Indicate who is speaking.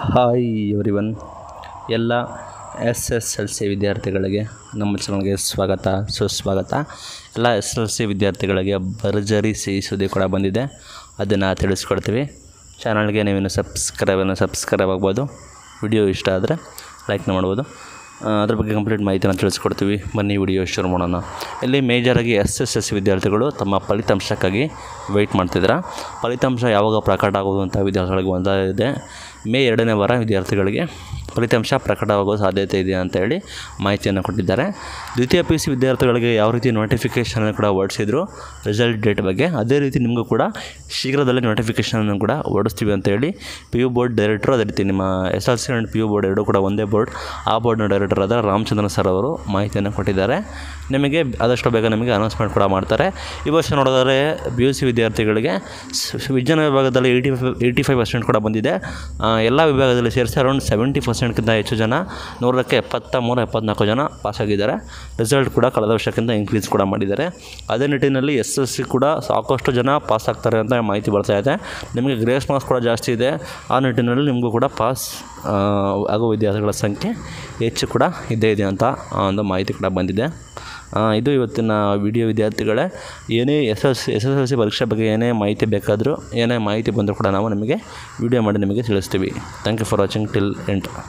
Speaker 1: hi everyone ಎಲ್ಲ S S L C ವಿದ್ಯಾರ್ಥಿಗಳಿಗೆ ನಮ್ಮ ಚಾನಲ್ಗೆ ಸ್ವಾಗತ ಸುಸ್ವಾಗತ ಎಲ್ಲ ಎಸ್ ಎಲ್ ಸಿ ವಿದ್ಯಾರ್ಥಿಗಳಿಗೆ ಭರ್ಜರಿ ಸಿಹಿ ಸುದ್ದಿ ಕೂಡ ಬಂದಿದೆ ಅದನ್ನು ತಿಳಿಸ್ಕೊಡ್ತೀವಿ ಚಾನಲ್ಗೆ ನೀವಿನ್ನು ಸಬ್ಸ್ಕ್ರೈಬನ್ನು ಸಬ್ಸ್ಕ್ರೈಬ್ ಆಗ್ಬೋದು ವಿಡಿಯೋ ಇಷ್ಟ ಆದರೆ ಲೈಕ್ನ ಮಾಡ್ಬೋದು ಆ, ಅದ್ರ ಬಗ್ಗೆ ಕಂಪ್ಲೀಟ್ ಮಾಹಿತಿನ ತಿಳಿಸ್ಕೊಡ್ತೀವಿ ಬನ್ನಿ ವಿಡಿಯೋ ಶುರು ಮಾಡೋಣ ಇಲ್ಲಿ ಮೇಜರಾಗಿ ಎಸ್ ಎಸ್ ಎಸ್ ವಿದ್ಯಾರ್ಥಿಗಳು ತಮ್ಮ ಫಲಿತಾಂಶಕ್ಕಾಗಿ ವೆಯ್ಟ್ ಮಾಡ್ತಿದ್ದಾರೆ ಫಲಿತಾಂಶ ಯಾವಾಗ ಪ್ರಕಟ ಆಗೋದು ಅಂತ ವಿದ್ಯಾರ್ಥಿಗಳಿಗೆ ಒಂದಾಗಿದೆ ಮೇ ಎರಡನೇ ವಾರ ವಿದ್ಯಾರ್ಥಿಗಳಿಗೆ ಫಲಿತಾಂಶ ಪ್ರಕಟವಾಗೋ ಸಾಧ್ಯತೆ ಇದೆ ಅಂತ ಹೇಳಿ ಮಾಹಿತಿಯನ್ನು ಕೊಟ್ಟಿದ್ದಾರೆ ದ್ವಿತೀಯ ಪಿ ಯು ಸಿ ವಿದ್ಯಾರ್ಥಿಗಳಿಗೆ ಯಾವ ರೀತಿ ನೋಟಿಫಿಕೇಷನ್ ಕೂಡ ಹೊರಡಿಸಿದ್ರು ರಿಸಲ್ಟ್ ಡೇಟ್ ಬಗ್ಗೆ ಅದೇ ರೀತಿ ನಿಮಗೂ ಕೂಡ ಶೀಘ್ರದಲ್ಲೇ ನೋಟಿಫಿಕೇಷನನ್ನು ಕೂಡ ಹೊರಡಿಸ್ತೀವಿ ಅಂತ ಹೇಳಿ ಪಿ ಯು ಬೋರ್ಡ್ ಡೈರೆಕ್ಟ್ರು ಅದೇ ರೀತಿ ನಿಮ್ಮ S L C and P U board ಎರಡು ಕೂಡ ಒಂದೇ ಬೋರ್ಡ್ ಆ ಬೋರ್ಡ್ನ ಡೈರೆಕ್ಟರ್ ಆದ ರಾಮಚಂದ್ರನ್ ಸರ್ ಅವರು ಮಾಹಿತಿಯನ್ನು ಕೊಟ್ಟಿದ್ದಾರೆ ನಿಮಗೆ ಆದಷ್ಟು ಬೇಗ ನಿಮಗೆ ಅನೌನ್ಸ್ಮೆಂಟ್ ಕೂಡ ಮಾಡ್ತಾರೆ ಈ ವರ್ಷ ನೋಡಿದರೆ ಪಿ ಯು ಸಿ ವಿದ್ಯಾರ್ಥಿಗಳಿಗೆ ಸ್- ವಿಜ್ಞಾನ ವಿಭಾಗದಲ್ಲಿ eighty five eighty five percent ಕೂಡ ಬಂದಿದೆ ಎಲ್ಲ ವಿಭಾಗದಲ್ಲಿ ಸೇರಿಸಿ ಅರೌಂಡ್ ಸೆವೆಂಟಿ ಪರ್ಸೆಂಟ್ಗಿಂತ ಹೆಚ್ಚು ಜನ ನೂರಕ್ಕೆ ಎಪ್ಪತ್ತ ಮೂರು ಎಪ್ಪತ್ನಾಲ್ಕು ಜನ ಪಾಸಾಗಿದ್ದಾರೆ ರಿಸಲ್ಟ್ ಕೂಡ ಕಳೆದ ವರ್ಷಕ್ಕಿಂತ ಇನ್ಕ್ರೀಸ್ ಕೂಡ ಮಾಡಿದ್ದಾರೆ ಅದೇ ನಿಟ್ಟಿನಲ್ಲಿ ಎಸ್ ಎಸ್ ಸಿ ಕೂಡ ಸಾಕಷ್ಟು ಜನ ಪಾಸ್ ಆಗ್ತಾರೆ ಅಂತ ಮಾಹಿತಿ ಬರ್ತಾ ಇದೆ ನಿಮಗೆ ಗ್ರೇಸ್ ಮಾರ್ಕ್ಸ್ ಕೂಡ ಜಾಸ್ತಿ ಇದೆ ಆ ನಿಟ್ಟಿನಲ್ಲಿ ನಿಮಗೂ ಕೂಡ ಪಾಸ್ ಆ, ಆಗೋ ವಿದ್ಯಾರ್ಥಿಗಳ ಸಂಖ್ಯೆ ಹೆಚ್ಚು ಕೂಡ ಇದ್ದೇ ಇದೆ ಅಂತ ಆ, ಒಂದು ಮಾಹಿತಿ ಕೂಡ ಬಂದಿದೆ ಆ, ಇದು ಇವತ್ತಿನ ವಿಡಿಯೋ ವಿದ್ಯಾರ್ಥಿಗಳೇ ಏನೇ S S S S L C ಪರೀಕ್ಷೆ ಬಗ್ಗೆ ಏನೇ ಮಾಹಿತಿ ಬೇಕಾದರೂ ಏನೇ ಮಾಹಿತಿ ಬಂದರೂ ಕೂಡ ನಾವು ನಿಮಗೆ ವಿಡಿಯೋ ಮಾಡಿ ನಿಮಗೆ ತಿಳಿಸ್ತೀವಿ thank you for watching till ಎಂಟ್